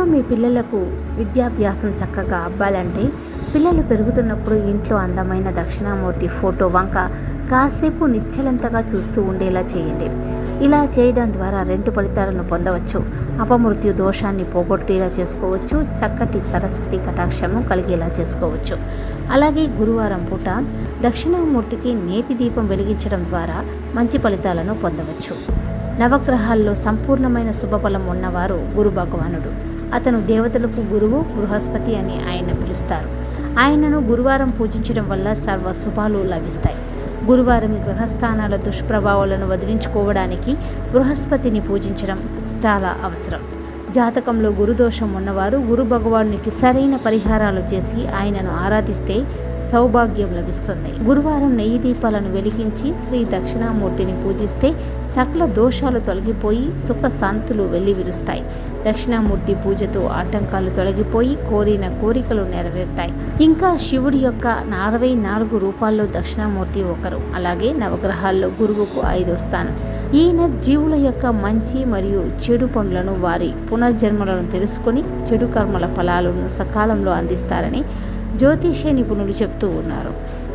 మీ పిల్లలకు విద్యాభ్యాసం చక్కగా అవ్వాలంటే పిల్లలు పెరుగుతున్నప్పుడు ఇంట్లో అందమైన దక్షిణామూర్తి ఫోటో వంక కాసేపు నిశ్చలంతగా చూస్తూ ఉండేలా చేయండి ఇలా చేయడం ద్వారా రెండు ఫలితాలను పొందవచ్చు అపమృత్యు దోషాన్ని పోగొట్టేలా చేసుకోవచ్చు చక్కటి సరస్వతి కటాక్షము కలిగేలా చేసుకోవచ్చు అలాగే గురువారం పూట దక్షిణామూర్తికి నేతి దీపం వెలిగించడం ద్వారా మంచి ఫలితాలను పొందవచ్చు నవగ్రహాల్లో సంపూర్ణమైన శుభఫలం ఉన్నవారు గురు భగవానుడు అతను దేవతలకు గురువు బృహస్పతి అని ఆయన పిలుస్తారు ఆయనను గురువారం పూజించడం వల్ల సర్వ శుభాలు లభిస్తాయి గురువారం గ్రహస్థానాల దుష్ప్రభావాలను వదిలించుకోవడానికి బృహస్పతిని పూజించడం చాలా అవసరం జాతకంలో గురుదోషం ఉన్నవారు గురు భగవానునికి సరైన పరిహారాలు చేసి ఆయనను ఆరాధిస్తే సౌభాగ్యం లభిస్తుంది గురువారం నెయ్యి దీపాలను వెలిగించి శ్రీ దక్షిణామూర్తిని పూజిస్తే సకల దోషాలు తొలగిపోయి సుఖ శాంతులు వెల్లివిరుస్తాయి దక్షిణామూర్తి పూజతో ఆటంకాలు తొలగిపోయి కోరిన కోరికలు నెరవేరుతాయి ఇంకా శివుడి యొక్క అరవై నాలుగు రూపాల్లో దక్షిణామూర్తి ఒకరు అలాగే నవగ్రహాల్లో గురువుకు ఐదో స్థానం ఈయన జీవుల యొక్క మంచి మరియు చెడు పనులను వారి పునర్జన్మలను తెలుసుకొని చెడు కర్మల ఫలాలను సకాలంలో అందిస్తారని జ్యోతిష్య నిపుణులు చెప్తూ ఉన్నారు